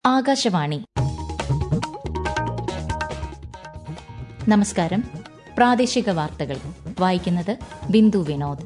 ആകാശവാണി നമസ്കാരം പ്രാദേശിക വാർത്തകൾ വായിക്കുന്നത് ബിന്ദു വിനോദ്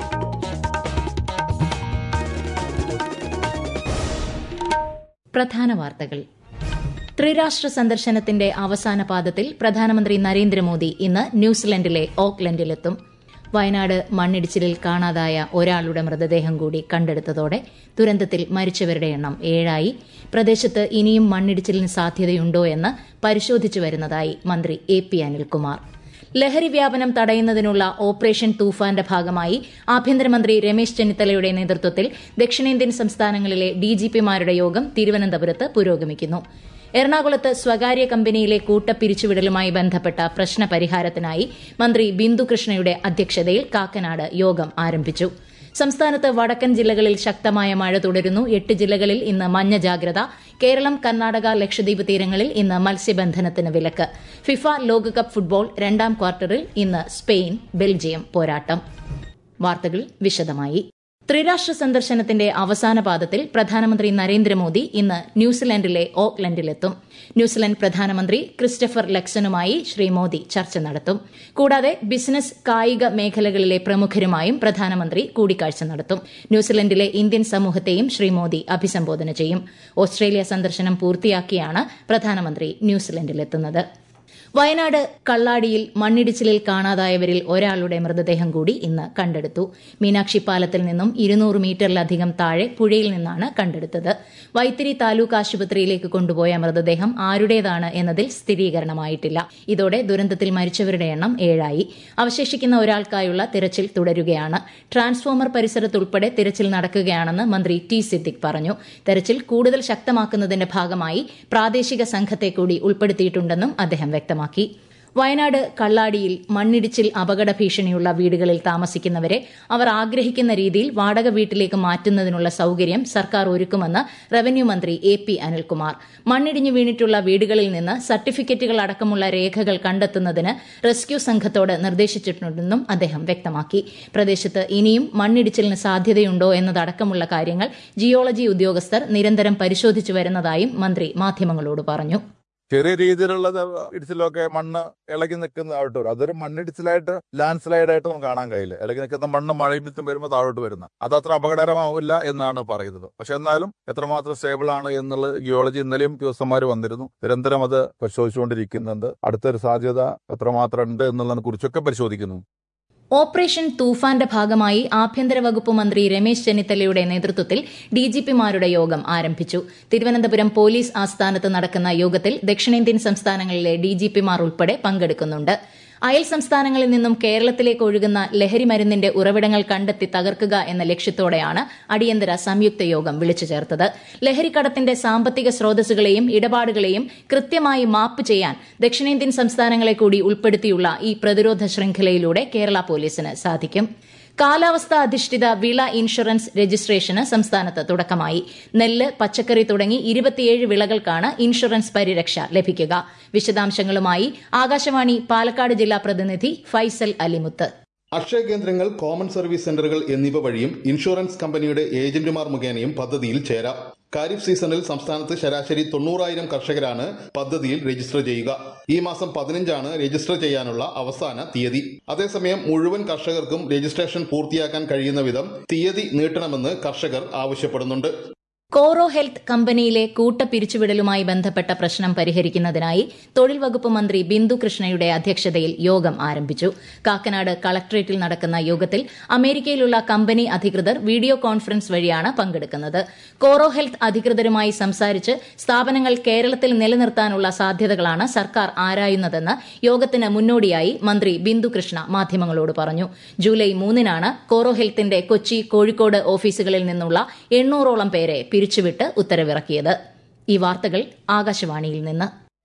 പ്രധാന വാർത്തകൾ ത്രിരാഷ്ട്ര സന്ദർശനത്തിന്റെ അവസാന പാദത്തിൽ പ്രധാനമന്ത്രി നരേന്ദ്രമോദി ഇന്ന് ന്യൂസിലൻഡിലെ ഓക്ലൻഡിലെത്തും വയനാട് മണ്ണിടിച്ചിലിൽ കാണാതായ ഒരാളുടെ മൃതദേഹം കൂടി കണ്ടെടുത്തതോടെ ദുരന്തത്തിൽ മരിച്ചവരുടെ എണ്ണം ഏഴായി പ്രദേശത്ത് ഇനിയും മണ്ണിടിച്ചിലിന് സാധ്യതയുണ്ടോ എന്ന് പരിശോധിച്ചു വരുന്നതായി മന്ത്രി എ പി അനിൽകുമാർ ലഹരി വ്യാപനം തടയുന്നതിനുള്ള ഓപ്പറേഷൻ തൂഫാന്റെ ഭാഗമായി ആഭ്യന്തരമന്ത്രി രമേശ് ചെന്നിത്തലയുടെ നേതൃത്വത്തിൽ ദക്ഷിണേന്ത്യൻ സംസ്ഥാനങ്ങളിലെ ഡിജിപിമാരുടെ യോഗം തിരുവനന്തപുരത്ത് പുരോഗമിക്കുന്നു എറണാകുളത്ത് സ്വകാര്യ കമ്പനിയിലെ കൂട്ടപ്പിരിച്ചുവിടലുമായി ബന്ധപ്പെട്ട പ്രശ്ന പരിഹാരത്തിനായി മന്ത്രി ബിന്ദുകൃഷ്ണയുടെ അധ്യക്ഷതയിൽ കാക്കനാട് യോഗം ആരംഭിച്ചു സംസ്ഥാനത്ത് വടക്കൻ ജില്ലകളിൽ ശക്തമായ മഴ തുടരുന്നു എട്ട് ജില്ലകളിൽ ഇന്ന് മഞ്ഞ ജാഗ്രത കേരളം കർണാടക ലക്ഷദ്വീപ് തീരങ്ങളിൽ ഇന്ന് മത്സ്യബന്ധനത്തിന് വിലക്ക് ഫിഫ ലോകകപ്പ് ഫുട്ബോൾ രണ്ടാം ക്വാർട്ടറിൽ ഇന്ന് സ്പെയിൻ ബെൽജിയം പോരാട്ടം വാർത്തകൾ വിശദമായി ത്രിരാഷ്ട്ര സന്ദർശനത്തിന്റെ അവസാന പാദത്തിൽ പ്രധാനമന്ത്രി നരേന്ദ്രമോദി ഇന്ന് ന്യൂസിലൻഡിലെ ഓക്ലൻഡിലെത്തും ന്യൂസിലൻഡ് പ്രധാനമന്ത്രി ക്രിസ്റ്റഫർ ലക്സനുമായി ശ്രീ മോദി ചർച്ച നടത്തും കൂടാതെ ബിസിനസ് കായിക മേഖലകളിലെ പ്രമുഖരുമായും പ്രധാനമന്ത്രി കൂടിക്കാഴ്ച നടത്തും ന്യൂസിലൻഡിലെ ഇന്ത്യൻ സമൂഹത്തെയും ശ്രീ മോദി അഭിസംബോധന ചെയ്യും ഓസ്ട്രേലിയ സന്ദർശനം പൂർത്തിയാക്കിയാണ് പ്രധാനമന്ത്രി ന്യൂസിലൻഡിലെത്തുന്നത് വയനാട് കള്ളാടിയിൽ മണ്ണിടിച്ചിലിൽ കാണാതായവരിൽ ഒരാളുടെ മൃതദേഹം കൂടി ഇന്ന് കണ്ടെടുത്തു മീനാക്ഷി പാലത്തിൽ നിന്നും ഇരുന്നൂറ് മീറ്ററിലധികം താഴെ പുഴയിൽ നിന്നാണ് കണ്ടെടുത്തത് വൈത്തിരി താലൂക്ക് ആശുപത്രിയിലേക്ക് കൊണ്ടുപോയ മൃതദേഹം ആരുടേതാണ് എന്നതിൽ സ്ഥിരീകരണമായിട്ടില്ല ഇതോടെ ദുരന്തത്തിൽ മരിച്ചവരുടെ എണ്ണം ഏഴായി അവശേഷിക്കുന്ന ഒരാൾക്കായുള്ള തിരച്ചിൽ തുടരുകയാണ് ട്രാൻസ്ഫോമർ പരിസരത്തുൾപ്പെടെ തിരച്ചിൽ നടക്കുകയാണെന്ന് മന്ത്രി ടി സിദ്ദിഖ് പറഞ്ഞു തെരച്ചിൽ കൂടുതൽ ശക്തമാക്കുന്നതിന്റെ ഭാഗമായി പ്രാദേശിക സംഘത്തെ കൂടി ഉൾപ്പെടുത്തിയിട്ടുണ്ടെന്നും അദ്ദേഹം വ്യക്തമാക്കി വയനാട് കള്ളാടിയിൽ മണ്ണിടിച്ചിൽ അപകട ഭീഷണിയുള്ള വീടുകളിൽ താമസിക്കുന്നവരെ അവർ ആഗ്രഹിക്കുന്ന രീതിയിൽ വാടക വീട്ടിലേക്ക് മാറ്റുന്നതിനുള്ള സൌകര്യം സർക്കാർ ഒരുക്കുമെന്ന് റവന്യൂ മന്ത്രി എ പി അനിൽകുമാർ മണ്ണിടിഞ്ഞു വീണിട്ടുള്ള വീടുകളിൽ നിന്ന് സർട്ടിഫിക്കറ്റുകൾ അടക്കമുള്ള രേഖകൾ കണ്ടെത്തുന്നതിന് റെസ്ക്യൂ സംഘത്തോട് നിർദ്ദേശിച്ചിട്ടുണ്ടെന്നും അദ്ദേഹം വ്യക്തമാക്കി പ്രദേശത്ത് ഇനിയും മണ്ണിടിച്ചിലിന് സാധ്യതയുണ്ടോ എന്നതടക്കമുള്ള കാര്യങ്ങൾ ജിയോളജി ഉദ്യോഗസ്ഥർ നിരന്തരം പരിശോധിച്ചു വരുന്നതായും മന്ത്രി മാധ്യമങ്ങളോട് പറഞ്ഞു ചെറിയ രീതിയിലുള്ള ഇടിച്ചിലൊക്കെ മണ്ണ് ഇളകി നിൽക്കുന്നതായിട്ട് വരും അതൊരു മണ്ണിടിച്ചിലായിട്ട് ലാൻഡ് സ്ലൈഡ് ആയിട്ട് നമുക്ക് കാണാൻ കഴിയില്ല ഇളകി നിൽക്കുന്ന മണ്ണ് മഴയും വിത്തും വരുമ്പോൾ താഴോട്ട് വരുന്ന അത് അത്ര അപകടകരമാവില്ല എന്നാണ് പറയുന്നത് പക്ഷെ എന്നാലും എത്രമാത്രം സ്റ്റേബിൾ ആണ് എന്നുള്ള ജിയോളജി ഇന്നലെയും ഉദ്യോഗസ്ഥന്മാർ വന്നിരുന്നു നിരന്തരം അത് പരിശോധിച്ചുകൊണ്ടിരിക്കുന്നുണ്ട് അടുത്തൊരു സാധ്യത എത്രമാത്രം ഉണ്ട് എന്നുള്ളതിനെ കുറിച്ചൊക്കെ പരിശോധിക്കുന്നു ഓപ്പറേഷൻ തൂഫാന്റെ ഭാഗമായി ആഭ്യന്തര വകുപ്പ് മന്ത്രി രമേശ് ചെന്നിത്തലയുടെ നേതൃത്വത്തിൽ ഡിജിപിമാരുടെ യോഗം ആരംഭിച്ചു തിരുവനന്തപുരം പോലീസ് ആസ്ഥാനത്ത് നടക്കുന്ന യോഗത്തിൽ ദക്ഷിണേന്ത്യൻ സംസ്ഥാനങ്ങളിലെ ഡിജിപിമാർ ഉൾപ്പെടെ പങ്കെടുക്കുന്നുണ്ട് അയൽ സംസ്ഥാനങ്ങളിൽ നിന്നും കേരളത്തിലേക്ക് ഒഴുകുന്ന ലഹരി മരുന്നിന്റെ ഉറവിടങ്ങൾ കണ്ടെത്തി തകർക്കുക എന്ന ലക്ഷ്യത്തോടെയാണ് അടിയന്തര സംയുക്ത യോഗം വിളിച്ചു ചേർത്തത് ലഹരിക്കടത്തിന്റെ സാമ്പത്തിക സ്രോതസ്സുകളെയും ഇടപാടുകളെയും കൃത്യമായി മാപ്പ് ചെയ്യാൻ ദക്ഷിണേന്ത്യൻ സംസ്ഥാനങ്ങളെ കൂടി ഉൾപ്പെടുത്തിയുള്ള ഈ പ്രതിരോധ ശൃംഖലയിലൂടെ കേരള പോലീസിന് സാധിക്കും കാലാവസ്ഥ അധിഷ്ഠിത വിള ഇൻഷുറൻസ് രജിസ്ട്രേഷന് സംസ്ഥാനത്ത് തുടക്കമായി നെല്ല് പച്ചക്കറി തുടങ്ങി ഇരുപത്തിയേഴ് വിളകൾക്കാണ് ഇൻഷുറൻസ് പരിരക്ഷ ലഭിക്കുക വിശദാംശങ്ങളുമായി ആകാശവാണി പാലക്കാട് ജില്ലാ പ്രതിനിധി ഫൈസൽ അലിമുത്ത് അക്ഷയ കേന്ദ്രങ്ങൾ കോമൺ സർവീസ് സെന്ററുകൾ എന്നിവ വഴിയും ഇൻഷുറൻസ് കമ്പനിയുടെ ഏജന്റുമാർ മുഖേനയും പദ്ധതിയിൽ ചേരാം ഖാരിഫ് സീസണിൽ സംസ്ഥാനത്ത് ശരാശരി തൊണ്ണൂറായിരം കർഷകരാണ് പദ്ധതിയിൽ രജിസ്റ്റർ ചെയ്യുക ഈ മാസം പതിനഞ്ചാണ് രജിസ്റ്റർ ചെയ്യാനുള്ള അവസാന തീയതി അതേസമയം മുഴുവൻ കർഷകർക്കും രജിസ്ട്രേഷൻ പൂർത്തിയാക്കാൻ കഴിയുന്ന വിധം തീയതി നീട്ടണമെന്ന് കർഷകർ ആവശ്യപ്പെടുന്നുണ്ട് കോറോ ഹെൽത്ത് കമ്പനിയിലെ കൂട്ട പിരിച്ചുവിടലുമായി ബന്ധപ്പെട്ട പ്രശ്നം പരിഹരിക്കുന്നതിനായി തൊഴിൽ വകുപ്പ് മന്ത്രി ബിന്ദു കൃഷ്ണയുടെ അധ്യക്ഷതയിൽ യോഗം ആരംഭിച്ചു കാക്കനാട് കളക്ടറേറ്റിൽ നടക്കുന്ന യോഗത്തിൽ അമേരിക്കയിലുള്ള കമ്പനി അധികൃതർ വീഡിയോ കോൺഫറൻസ് വഴിയാണ് പങ്കെടുക്കുന്നത് കോറോ ഹെൽത്ത് അധികൃതരുമായി സംസാരിച്ച് സ്ഥാപനങ്ങൾ കേരളത്തിൽ നിലനിർത്താനുള്ള സാധ്യതകളാണ് സർക്കാർ ആരായുന്നതെന്ന് യോഗത്തിന് മുന്നോടിയായി മന്ത്രി ബിന്ദു കൃഷ്ണ മാധ്യമങ്ങളോട് പറഞ്ഞു ജൂലൈ മൂന്നിനാണ് കോറോ ഹെൽത്തിന്റെ കൊച്ചി കോഴിക്കോട് ഓഫീസുകളിൽ നിന്നുള്ള എണ്ണൂറോളം പേരെ പിരിച്ചുവിട്ട് ഉത്തരവിറക്കിയത് ഈ വാർത്തകൾ ആകാശവാണിയിൽ നിന്ന്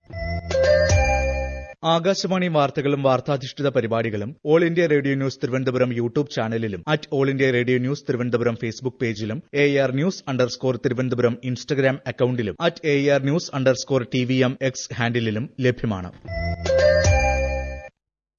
ആകാശവാണി വാർത്തകളും വാർത്താധിഷ്ഠിത പരിപാടികളും all India radio news Thiruvananthapuram YouTube ചാനലിലും at all India radio news Thiruvananthapuram Facebook പേജിലും A R news underscore Thiruvananthapuram Instagram അക്കൌണ്ടിലും at A R news underscore T V M X ഹാൻഡിലും ലഭ്യമാണ്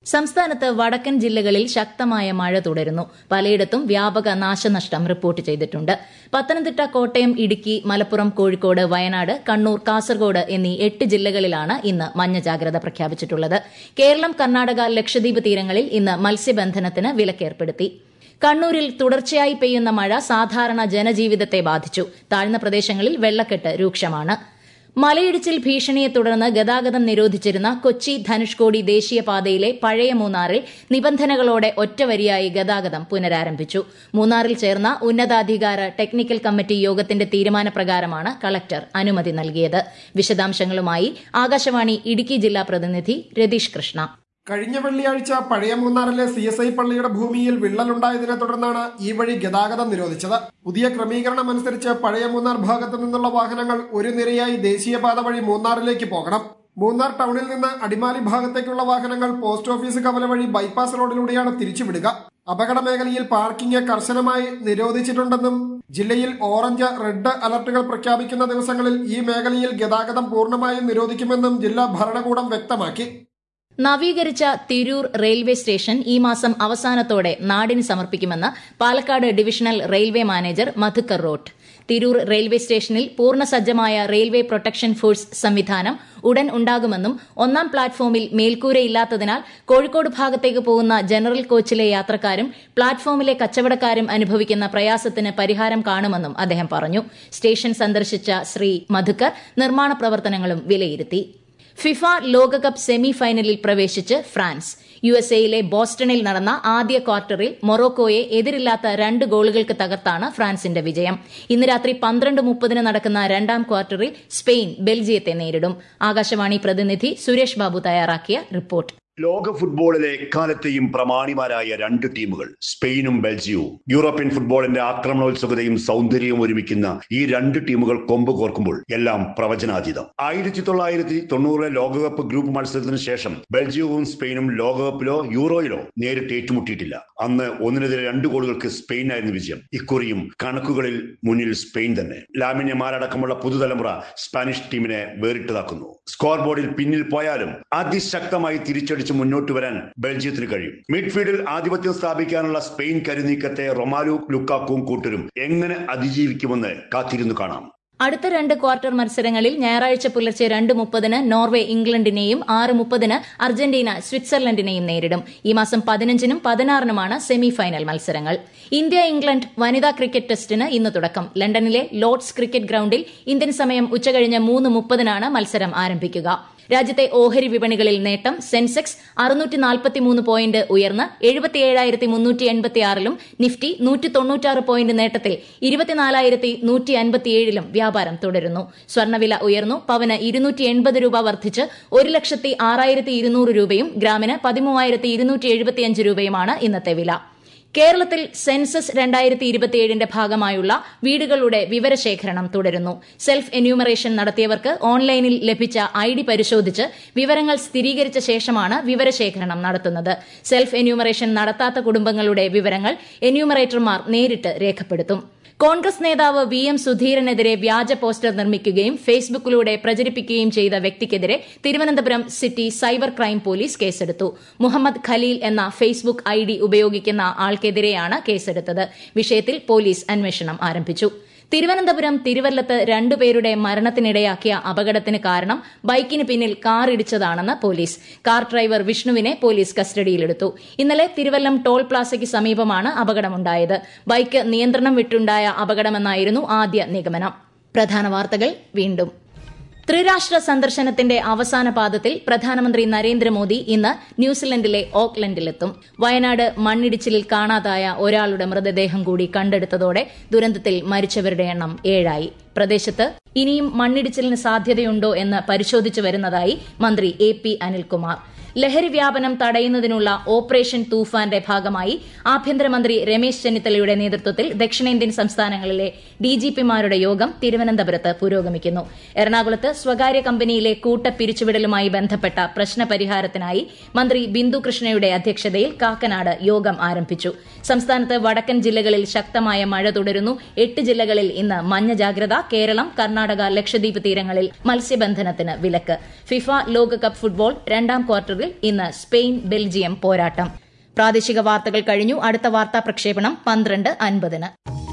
സംസ്ഥാനത്ത് വടക്കൻ ജില്ലകളിൽ ശക്തമായ മഴ തുടരുന്നു പലയിടത്തും വ്യാപക നാശനഷ്ടം റിപ്പോർട്ട് ചെയ്തിട്ടുണ്ട് പത്തനംതിട്ട കോട്ടയം ഇടുക്കി മലപ്പുറം കോഴിക്കോട് വയനാട് കണ്ണൂർ കാസർഗോഡ് എന്നീ എട്ട് ജില്ലകളിലാണ് ഇന്ന് മഞ്ഞ ജാഗ്രത പ്രഖ്യാപിച്ചിട്ടുള്ളത് കേരളം കർണാടക ലക്ഷദ്വീപ് തീരങ്ങളിൽ ഇന്ന് മത്സ്യബന്ധനത്തിന് വിലക്കേർപ്പെടുത്തി കണ്ണൂരിൽ തുടർച്ചയായി പെയ്യുന്ന മഴ സാധാരണ ജനജീവിതത്തെ ബാധിച്ചു താഴ്ന്ന പ്രദേശങ്ങളിൽ വെള്ളക്കെട്ട് രൂക്ഷമാണ് മലയിടിച്ചിൽ ഭീഷണിയെ തുടർന്ന് ഗതാഗതം നിരോധിച്ചിരുന്ന കൊച്ചി ധനുഷ്കോടി ദേശീയപാതയിലെ പഴയ മൂന്നാറിൽ നിബന്ധനകളോടെ ഒറ്റവരിയായി ഗതാഗതം പുനരാരംഭിച്ചു മൂന്നാറിൽ ചേർന്ന ഉന്നതാധികാര ടെക്നിക്കൽ കമ്മിറ്റി യോഗത്തിന്റെ തീരുമാനപ്രകാരമാണ് കളക്ടർ അനുമതി നൽകിയത് വിശദാംശങ്ങളുമായി ആകാശവാണി ഇടുക്കി ജില്ലാ പ്രതിനിധി രതീഷ് കൃഷ്ണ കഴിഞ്ഞ വെള്ളിയാഴ്ച പഴയ മൂന്നാറിലെ സി എസ് ഐ പള്ളിയുടെ ഭൂമിയിൽ വിള്ളലുണ്ടായതിനെ തുടർന്നാണ് ഈ വഴി ഗതാഗതം നിരോധിച്ചത് പുതിയ ക്രമീകരണം അനുസരിച്ച് പഴയ മൂന്നാർ ഭാഗത്തു നിന്നുള്ള വാഹനങ്ങൾ ഒരു നിരയായി ദേശീയപാത വഴി മൂന്നാറിലേക്ക് പോകണം മൂന്നാർ ടൗണിൽ നിന്ന് അടിമാലി ഭാഗത്തേക്കുള്ള വാഹനങ്ങൾ പോസ്റ്റ് ഓഫീസ് കവല വഴി ബൈപ്പാസ് റോഡിലൂടെയാണ് തിരിച്ചുവിടുക അപകട മേഖലയിൽ പാർക്കിംഗ് കർശനമായി നിരോധിച്ചിട്ടുണ്ടെന്നും ജില്ലയിൽ ഓറഞ്ച് റെഡ് അലർട്ടുകൾ പ്രഖ്യാപിക്കുന്ന ദിവസങ്ങളിൽ ഈ മേഖലയിൽ ഗതാഗതം പൂർണ്ണമായും നിരോധിക്കുമെന്നും ജില്ലാ ഭരണകൂടം വ്യക്തമാക്കി നവീകരിച്ച തിരൂർ റെയിൽവേ സ്റ്റേഷൻ ഈ മാസം അവസാനത്തോടെ നാടിന് സമർപ്പിക്കുമെന്ന് Palakkad divisional railway manager Madhukar Rout Tirur railway സ്റ്റേഷനിൽ പൂർണ്ണസജ്ജമായ റെയിൽവേ പ്രൊട്ടക്ഷൻ ഫോഴ്സ് സംവിധാനം ഉടൻ ഉണ്ടാകുമെന്നും ഒന്നാം പ്ലാറ്റ്ഫോമിൽ മേൽക്കൂരയില്ലാത്തതിനാൽ കോഴിക്കോട് ഭാഗത്തേക്ക് പോകുന്ന ജനറൽ കോച്ചിലെ യാത്രക്കാരും പ്ലാറ്റ്ഫോമിലെ കച്ചവടക്കാരും അനുഭവിക്കുന്ന പ്രയാസത്തിന് പരിഹാരം കാണുമെന്നും അദ്ദേഹം പറഞ്ഞു സ്റ്റേഷൻ സന്ദർശിച്ച ശ്രീ മധുക്കർ നിർമ്മാണ പ്രവർത്തനങ്ങളും വിലയിരുത്തി ഫിഫ ലോകകപ്പ് സെമി ഫൈനലിൽ പ്രവേശിച്ച് ഫ്രാൻസ് യു എസ് എയിലെ ബോസ്റ്റണിൽ നടന്ന ആദ്യ ക്വാർട്ടറിൽ മൊറോക്കോയെ എതിരില്ലാത്ത രണ്ട് ഗോളുകൾക്ക് തകർത്താണ് ഫ്രാൻസിന്റെ വിജയം ഇന്ന് രാത്രി പന്ത്രണ്ട് മുപ്പതിന് നടക്കുന്ന രണ്ടാം ക്വാർട്ടറിൽ സ്പെയിൻ ബെൽജിയത്തെ നേരിടും ആകാശവാണി പ്രതിനിധി സുരേഷ് ബാബു തയ്യാറാക്കിയ റിപ്പോർട്ട് ലോക ഫുട്ബോളിലെ എക്കാലത്തെയും പ്രമാണിമാരായ രണ്ട് ടീമുകൾ സ്പെയിനും ബെൽജിയവും യൂറോപ്യൻ ഫുട്ബോളിന്റെ ആക്രമണോത്സുകതയും സൗന്ദര്യവും ഒരുമിക്കുന്ന ഈ രണ്ട് ടീമുകൾ കൊമ്പ് കോർക്കുമ്പോൾ എല്ലാം പ്രവചനാതീതം ആയിരത്തി തൊള്ളായിരത്തി തൊണ്ണൂറിലെ ലോകകപ്പ് ഗ്രൂപ്പ് മത്സരത്തിന് ശേഷം ബെൽജിയവും സ്പെയിനും ലോകകപ്പിലോ യൂറോയിലോ നേരിട്ട് ഏറ്റുമുട്ടിയിട്ടില്ല അന്ന് ഒന്നിനെതിരെ രണ്ട് ഗോളുകൾക്ക് സ്പെയിനായിരുന്നു വിജയം ഇക്കുറിയും കണക്കുകളിൽ മുന്നിൽ സ്പെയിൻ തന്നെ ലാമിന്യമാരടക്കമുള്ള പുതുതലമുറ സ്പാനിഷ് ടീമിനെ വേറിട്ടതാക്കുന്നു സ്കോർ ബോർഡിൽ പിന്നിൽ പോയാലും അതിശക്തമായി തിരിച്ചടിച്ച് മുന്നോട്ട് വരാൻ ബെൽജിയത്തിന് കഴിയും മിഡ്ഫീൽഡിൽ ആധിപത്യം സ്ഥാപിക്കാനുള്ള സ്പെയിൻ കരുനീക്കത്തെ റൊമാലു ലുക്കാക്കും കൂട്ടരും എങ്ങനെ അതിജീവിക്കുമെന്ന് കാത്തിരുന്നു കാണാം അടുത്ത രണ്ട് ക്വാർട്ടർ മത്സരങ്ങളിൽ ഞായറാഴ്ച പുലർച്ചെ രണ്ട് മുപ്പതിന് നോർവേ ഇംഗ്ലണ്ടിനെയും ആറ് മുപ്പതിന് അർജന്റീന സ്വിറ്റ്സർലൻഡിനെയും നേരിടും ഈ മാസം പതിനഞ്ചിനും പതിനാറിനുമാണ് സെമി ഫൈനൽ മത്സരങ്ങൾ ഇന്ത്യ ഇംഗ്ലണ്ട് വനിതാ ക്രിക്കറ്റ് ടെസ്റ്റിന് ഇന്ന് തുടക്കം ലണ്ടനിലെ ലോർഡ്സ് ക്രിക്കറ്റ് ഗ്രൌണ്ടിൽ ഇന്ത്യൻ സമയം ഉച്ചകഴിഞ്ഞ് മൂന്ന് മുപ്പതിനാണ് മത്സരം ആരംഭിക്കുക രാജ്യത്തെ ഓഹരി വിപണികളിൽ നേട്ടം സെൻസെക്സ് അറുന്നൂറ്റി നാൽപ്പത്തിമൂന്ന് പോയിന്റ് ഉയർന്ന് എഴുപത്തിയേഴായിരത്തി മുന്നൂറ്റി എൺപത്തിയാറിലും നിഫ്റ്റി നൂറ്റി തൊണ്ണൂറ്റാറ് പോയിന്റ് നേട്ടത്തിൽ ഇരുപത്തിനാലായിരത്തി നൂറ്റി അൻപത്തിയേഴിലും വ്യാപാരം തുടരുന്നു സ്വർണ്ണവില ഉയർന്നു പവന് ഇരുന്നൂറ്റി എൺപത് രൂപ വർദ്ധിച്ച് ഒരു ലക്ഷത്തി ആറായിരത്തി ഇരുന്നൂറ് രൂപയും ഗ്രാമിന് പതിമൂവായിരത്തി ഇരുന്നൂറ്റി എഴുപത്തിയഞ്ച് രൂപയുമാണ് ഇന്നത്തെ വില കേരളത്തിൽ സെൻസസ് രണ്ടായിരത്തി ഇരുപത്തിയേഴിന്റെ ഭാഗമായുള്ള വീടുകളുടെ വിവരശേഖരണം തുടരുന്നു സെൽഫ് എന്യൂമറേഷൻ നടത്തിയവർക്ക് ഓൺലൈനിൽ ലഭിച്ച ഐ ഡി പരിശോധിച്ച് വിവരങ്ങൾ സ്ഥിരീകരിച്ച ശേഷമാണ് വിവരശേഖരണം നടത്തുന്നത് സെൽഫ് എന്യൂമറേഷൻ നടത്താത്ത കുടുംബങ്ങളുടെ വിവരങ്ങൾ എന്യൂമറേറ്റർമാർ നേരിട്ട് രേഖപ്പെടുത്തും കോൺഗ്രസ് നേതാവ് വി എം സുധീരനെതിരെ വ്യാജ പോസ്റ്റർ നിർമ്മിക്കുകയും ഫേസ്ബുക്കിലൂടെ പ്രചരിപ്പിക്കുകയും ചെയ്ത വ്യക്തിക്കെതിരെ Thiruvananthapuram city cyber crime police കേസെടുത്തു മുഹമ്മദ് ഖലീൽ എന്ന ഫേസ്ബുക്ക് ഐ ഡി ഉപയോഗിക്കുന്ന ആൾക്കെതിരെയാണ് കേസെടുത്തത് വിഷയത്തിൽ പോലീസ് അന്വേഷണം ആരംഭിച്ചു തിരുവനന്തപുരം തിരുവല്ലത്ത് രണ്ടുപേരുടെ മരണത്തിനിടയാക്കിയ അപകടത്തിന് കാരണം ബൈക്കിന് പിന്നിൽ കാർ ഇടിച്ചതാണെന്ന് പോലീസ് കാർ ഡ്രൈവർ വിഷ്ണുവിനെ പോലീസ് കസ്റ്റഡിയിലെടുത്തു ഇന്നലെ തിരുവല്ലം ടോൾ പ്ലാസയ്ക്ക് സമീപമാണ് അപകടമുണ്ടായത് ബൈക്ക് നിയന്ത്രണം വിട്ടുണ്ടായ അപകടമെന്നായിരുന്നു ആദ്യ നിഗമനം പ്രധാന വാർത്തകൾ വീണ്ടും ത്രിരാഷ്ട്ര സന്ദർശനത്തിന്റെ അവസാന പാദത്തിൽ പ്രധാനമന്ത്രി നരേന്ദ്രമോദി ഇന്ന് ന്യൂസിലൻഡിലെ ഓക്ലൻഡിലെത്തും വയനാട് മണ്ണിടിച്ചിലിൽ കാണാതായ ഒരാളുടെ മൃതദേഹം കൂടി കണ്ടെടുത്തതോടെ ദുരന്തത്തിൽ മരിച്ചവരുടെ എണ്ണം ഏഴായി പ്രദേശത്ത് ഇനിയും മണ്ണിടിച്ചിലിന് സാധ്യതയുണ്ടോ എന്ന് പരിശോധിച്ചു വരുന്നതായി മന്ത്രി എ പി അനിൽകുമാർ ലഹരി വ്യാപനം തടയുന്നതിനുള്ള ഓപ്പറേഷൻ തൂഫാന്റെ ഭാഗമായി ആഭ്യന്തരമന്ത്രി രമേശ് ചെന്നിത്തലയുടെ നേതൃത്വത്തിൽ ദക്ഷിണേന്ത്യൻ സംസ്ഥാനങ്ങളിലെ ഡിജിപിമാരുടെ യോഗം തിരുവനന്തപുരത്ത് പുരോഗമിക്കുന്നു എറണാകുളത്ത് സ്വകാര്യ കമ്പനിയിലെ കൂട്ട പിരിച്ചുവിടലുമായി ബന്ധപ്പെട്ട പ്രശ്നപരിഹാരത്തിനായി മന്ത്രി ബിന്ദു കൃഷ്ണയുടെ അധ്യക്ഷതയിൽ കാക്കനാട് യോഗം ആരംഭിച്ചു സംസ്ഥാനത്ത് വടക്കൻ ജില്ലകളിൽ ശക്തമായ മഴ തുടരുന്നു എട്ട് ജില്ലകളിൽ ഇന്ന് മഞ്ഞ ജാഗ്രത കേരളം കർണാടക ലക്ഷദ്വീപ് തീരങ്ങളിൽ മത്സ്യബന്ധനത്തിന് വിലക്ക് ഫിഫ ലോകകപ്പ് ഫുട്ബോൾ രണ്ടാം ക്വാർട്ടറിൽ മത്സരത്തിൽ ഇന്ന് സ്പെയിൻ ബെൽജിയം പോരാട്ടം പ്രാദേശിക വാർത്തകൾ കഴിഞ്ഞു അടുത്ത വാർത്താ പ്രക്ഷേപണം പന്ത്രണ്ട് അൻപതിന്